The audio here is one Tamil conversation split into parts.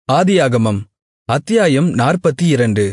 ஆதியாகமம் அத்தியாயம் நாற்பத்திரண்டு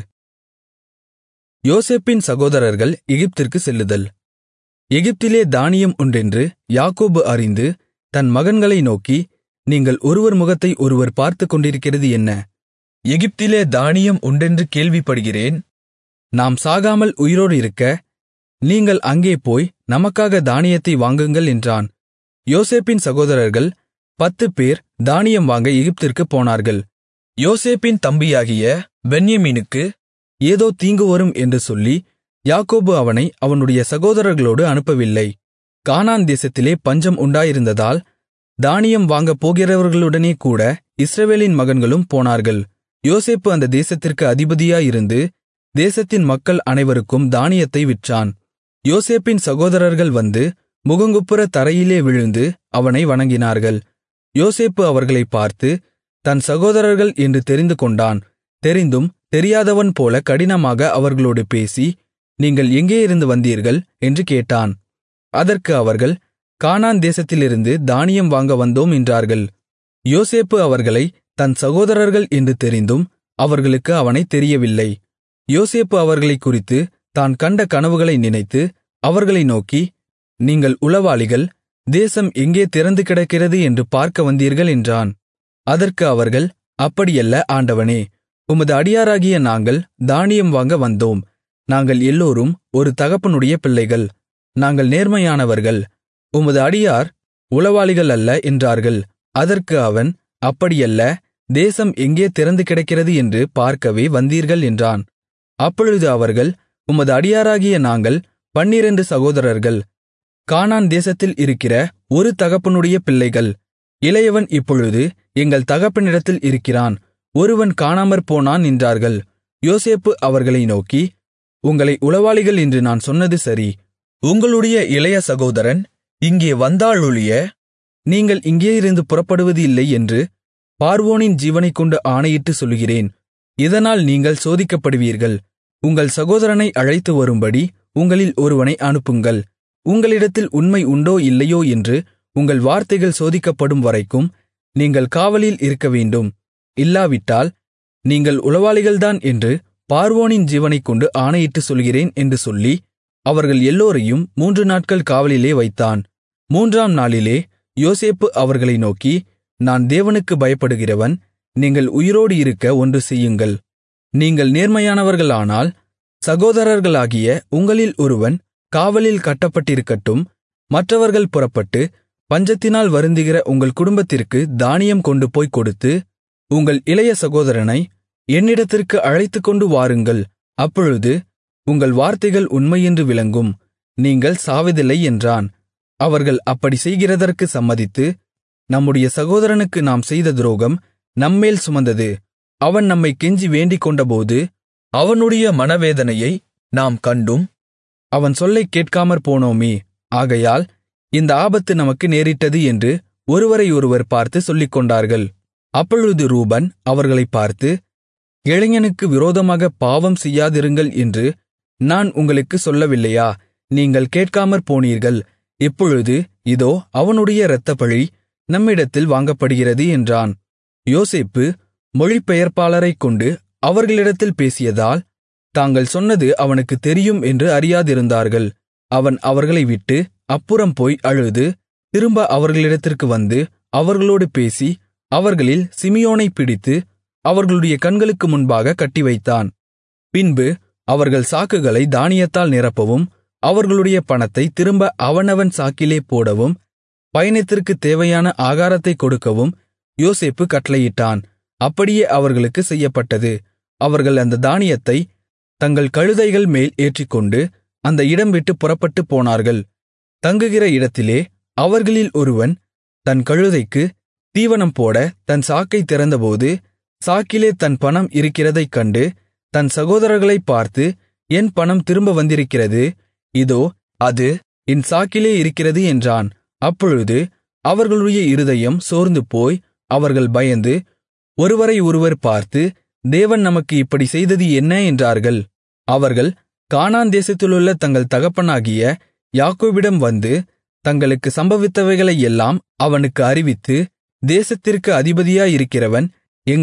யோசேப்பின் சகோதரர்கள் எகிப்திற்குச் செல்லுதல் எகிப்திலே தானியம் உண்டென்று யாக்கோபு அறிந்து தன் மகன்களை நோக்கி நீங்கள் ஒருவர் முகத்தை ஒருவர் பார்த்துக்கொண்டிருக்கிறது என்ன எகிப்திலே தானியம் உண்டென்று கேள்விப்படுகிறேன் நாம் சாகாமல் உயிரோடிருக்க நீங்கள் அங்கே போய் நமக்காக தானியத்தை வாங்குங்கள் என்றான் யோசேப்பின் சகோதரர்கள் பத்துப்பேர் தானியம் வாங்க எகிப்திற்குப் போனார்கள் யோசேப்பின் தம்பியாகிய பென்யமீனுக்கு ஏதோ தீங்கு வரும் என்று சொல்லி யாக்கோபு அவனை அவனுடைய சகோதரர்களோடு அனுப்பவில்லை கானான் தேசத்திலே பஞ்சம் உண்டாயிருந்ததால் தானியம் வாங்கப் போகிறவர்களுடனே கூட இஸ்ரவேலின் மகன்களும் போனார்கள் யோசேப்பு அந்த தேசத்திற்கு அதிபதியாயிருந்து தேசத்தின் மக்கள் அனைவருக்கும் தானியத்தை விற்றான் யோசேப்பின் சகோதரர்கள் வந்து முகங்குப்புற தரையிலே விழுந்து அவனை வணங்கினார்கள் யோசேப்பு அவர்களைப் பார்த்து தன் சகோதரர்கள் என்று தெரிந்துகொண்டான் தெரிந்தும் தெரியாதவன் போல கடினமாக அவர்களோடு பேசி நீங்கள் எங்கேயிருந்து வந்தீர்கள் என்று கேட்டான் அதற்கு அவர்கள் கானான் தேசத்திலிருந்து தானியம் வாங்க வந்தோம் என்றார்கள் யோசேப்பு அவர்களை தன் சகோதரர்கள் என்று தெரிந்தும் அவர்களுக்கு அவனைத் தெரியவில்லை யோசேப்பு அவர்களைக் குறித்து தான் கண்ட கனவுகளை நினைத்து அவர்களை நோக்கி நீங்கள் உளவாளிகள் தேசம் எங்கே திறந்து கிடக்கிறது என்று பார்க்க வந்தீர்கள் என்றான் அதற்கு அவர்கள் அப்படியல்ல ஆண்டவனே உமது அடியாராகிய நாங்கள் தானியம் வாங்க வந்தோம் நாங்கள் எல்லோரும் ஒரு தகப்பனுடைய பிள்ளைகள் நாங்கள் நேர்மையானவர்கள் உமது அடியார் உளவாளிகள் அல்ல என்றார்கள் அதற்கு அவன் அப்படியல்ல தேசம் எங்கே திறந்து கிடக்கிறது என்று பார்க்கவே வந்தீர்கள் என்றான் அப்பொழுது அவர்கள் உமது அடியாராகிய நாங்கள் பன்னிரண்டு சகோதரர்கள் கானான் தேசத்தில் இருக்கிற ஒரு தகப்பனுடைய பிள்ளைகள் இளையவன் இப்பொழுது எங்கள் தகப்பனிடத்தில் இருக்கிறான் ஒருவன் காணாமற் போனான் என்றார்கள் யோசேப்பு அவர்களை நோக்கி உங்களை உளவாளிகள் என்று நான் சொன்னது சரி உங்களுடைய இளைய சகோதரன் இங்கே வந்தாலொழிய நீங்கள் இங்கேயிருந்து புறப்படுவது இல்லை என்று பார்வோனின் ஜீவனைக் கொண்டு ஆணையிட்டு சொல்கிறேன் இதனால் நீங்கள் சோதிக்கப்படுவீர்கள் உங்கள் சகோதரனை அழைத்து வரும்படி உங்களில் ஒருவனை அனுப்புங்கள் உங்களிடத்தில் உண்மை உண்டோ இல்லையோ என்று உங்கள் வார்த்தைகள் சோதிக்கப்படும் வரைக்கும் நீங்கள் காவலில் இருக்கவேண்டும் இல்லாவிட்டால் நீங்கள் உளவாளிகள்தான் என்று பார்வோனின் ஜீவனைக் கொண்டு ஆணையிட்டு சொல்கிறேன் என்று சொல்லி அவர்கள் எல்லோரையும் மூன்று நாட்கள் காவலிலே வைத்தான் மூன்றாம் நாளிலே யோசேப்பு அவர்களை நோக்கி நான் தேவனுக்கு பயப்படுகிறவன் நீங்கள் உயிரோடு இருக்க ஒன்று செய்யுங்கள் நீங்கள் நேர்மையானவர்களானால் சகோதரர்களாகிய உங்களில் ஒருவன் காவலில் கட்டப்பட்டிருக்கட்டும் மற்றவர்கள் புறப்பட்டு பஞ்சத்தினால் வருந்துகிற உங்கள் குடும்பத்திற்கு தானியம் கொண்டு போய் கொடுத்து உங்கள் இளைய சகோதரனை என்னிடத்திற்கு அழைத்துக்கொண்டு வாருங்கள் அப்பொழுது உங்கள் வார்த்தைகள் உண்மையென்று விளங்கும் நீங்கள் சாவதில்லை என்றான் அவர்கள் அப்படி செய்கிறதற்கு சம்மதித்து நம்முடைய சகோதரனுக்கு நாம் செய்த துரோகம் நம்மேல் சுமந்தது அவன் நம்மை கெஞ்சி வேண்டிக் கொண்டபோது அவனுடைய மனவேதனையை நாம் கண்டும் அவன் சொல்லைக் கேட்காமற் போனோமே ஆகையால் இந்த ஆபத்து நமக்கு நேரிட்டது என்று ஒருவரை ஒருவர் பார்த்து சொல்லிக்கொண்டார்கள் அப்பொழுது ரூபன் அவர்களைப் பார்த்து இளைஞனுக்கு விரோதமாக பாவம் செய்யாதிருங்கள் என்று நான் உங்களுக்கு சொல்லவில்லையா நீங்கள் கேட்காமற் போனீர்கள் இப்பொழுது இதோ அவனுடைய இரத்தப்பழி நம்மிடத்தில் வாங்கப்படுகிறது என்றான் யோசேப்பு மொழிபெயர்ப்பாளரைக் கொண்டு அவர்களிடத்தில் பேசியதால் தாங்கள் சொன்னது அவனுக்கு தெரியும் என்று அறியாதிருந்தார்கள் அவன் அவர்களை விட்டு அப்புறம் போய் அழுது திரும்ப அவர்களிடத்திற்கு வந்து அவர்களோடு பேசி அவர்களில் சிமியோனைப் பிடித்து அவர்களுடைய கண்களுக்கு முன்பாக கட்டிவைத்தான் பின்பு அவர்கள் சாக்குகளை தானியத்தால் நிரப்பவும் அவர்களுடைய பணத்தை திரும்ப அவனவன் சாக்கிலே போடவும் பயணத்திற்குத் தேவையான ஆகாரத்தை கொடுக்கவும் யோசேப்பு கட்டளையிட்டான் அப்படியே அவர்களுக்கு செய்யப்பட்டது அவர்கள் அந்த தானியத்தை தங்கள் கழுதைகள் மேல் ஏற்றிக்கொண்டு அந்த இடம் விட்டு புறப்பட்டு போனார்கள் தங்குகிற இடத்திலே அவர்களில் ஒருவன் தன் கழுதைக்கு தீவனம் போட தன் சாக்கை திறந்தபோது சாக்கிலே தன் பணம் இருக்கிறதைக் கண்டு தன் சகோதரர்களைப் பார்த்து என் பணம் திரும்ப வந்திருக்கிறது இதோ அது என் சாக்கிலே இருக்கிறது என்றான் அப்பொழுது அவர்களுடைய இருதயம் சோர்ந்து போய் அவர்கள் பயந்து ஒருவரை ஒருவர் பார்த்து தேவன் நமக்கு இப்படி செய்தது என்ன என்றார்கள் அவர்கள் கானான் தேசத்திலுள்ள தங்கள் தகப்பனாகிய யாக்கோபிடம் வந்து தங்களுக்கு சம்பவித்தவைகளை எல்லாம் அவனுக்கு அறிவித்து தேசத்திற்கு அதிபதியாயிருக்கிறவன் எங்களை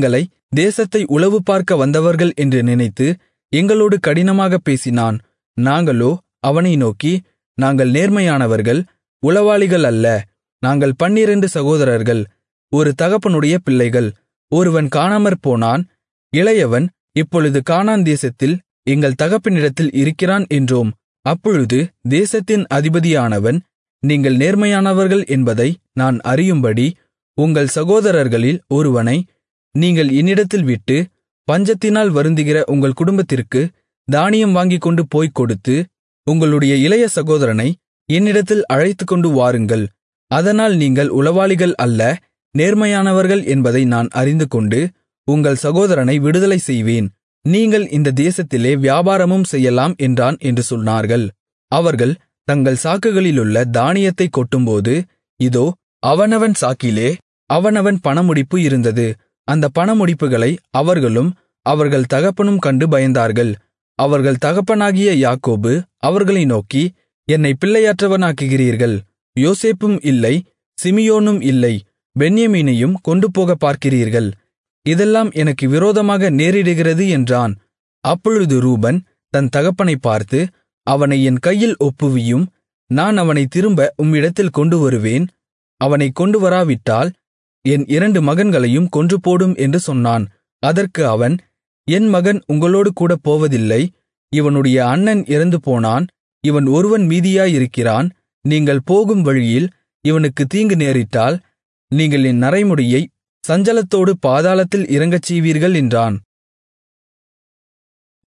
தேசத்தை உளவு பார்க்க வந்தவர்கள் என்று நினைத்து எங்களோடு கடினமாகப் பேசினான் நாங்களோ அவனை நோக்கி நாங்கள் நேர்மையானவர்கள் உளவாளிகள் அல்ல நாங்கள் பன்னிரண்டு சகோதரர்கள் ஒரு தகப்பனுடைய பிள்ளைகள் ஒருவன் காணாமற்போனான் இளையவன் இப்பொழுது கானான் தேசத்தில் எங்கள் தகப்பனிடத்தில் இருக்கிறான் என்றோம் அப்பொழுது தேசத்தின் அதிபதியானவன் நீங்கள் நேர்மையானவர்கள் என்பதை நான் அறியும்படி உங்கள் சகோதரர்களில் ஒருவனை நீங்கள் என்னிடத்தில் விட்டு பஞ்சத்தினால் வருந்துகிற உங்கள் குடும்பத்திற்கு தானியம் வாங்கிக்கொண்டு போய்க் கொடுத்து உங்களுடைய இளைய சகோதரனை என்னிடத்தில் அழைத்துக்கொண்டு வாருங்கள் அதனால் நீங்கள் உளவாளிகள் அல்ல நேர்மையானவர்கள் என்பதை நான் அறிந்துகொண்டு உங்கள் சகோதரனை விடுதலை செய்வேன் நீங்கள் இந்த தேசத்திலே வியாபாரமும் செய்யலாம் என்றான் என்று சொன்னார்கள் அவர்கள் தங்கள் சாக்குகளிலுள்ள தானியத்தைக் கொட்டும்போது இதோ அவனவன் சாக்கிலே அவனவன் பணமுடிப்பு இருந்தது அந்த பணமுடிப்புகளை அவர்களும் அவர்கள் தகப்பனும் கண்டு பயந்தார்கள் அவர்கள் தகப்பனாகிய யாக்கோபு அவர்களை நோக்கி என்னை பிள்ளையற்றவனாக்குகிறீர்கள் யோசேப்பும் இல்லை சிமியோனும் இல்லை பென்யமீனையும் கொண்டுபோகப் பார்க்கிறீர்கள் இதெல்லாம் எனக்கு விரோதமாக நேரிடுகிறது என்றான் அப்பொழுது ரூபன் தன் தகப்பனைப் பார்த்து அவனை என் கையில் ஒப்புவியும் நான் அவனை திரும்ப உம்மிடத்தில் கொண்டு வருவேன் அவனைக் கொண்டு வராவிட்டால் என் இரண்டு மகன்களையும் கொன்றுபோடும் என்று சொன்னான் அதற்கு அவன் என் மகன் உங்களோடு கூட போவதில்லை இவனுடைய அண்ணன் இறந்துபோனான் இவன் ஒருவன் மீதியாயிருக்கிறான் நீங்கள் போகும் வழியில் இவனுக்கு தீங்கு நேரிட்டால் நீங்கள் என் நரைமுடியை சஞ்சலத்தோடு பாதாளத்தில் இறங்கச் செய்வீர்கள் என்றான்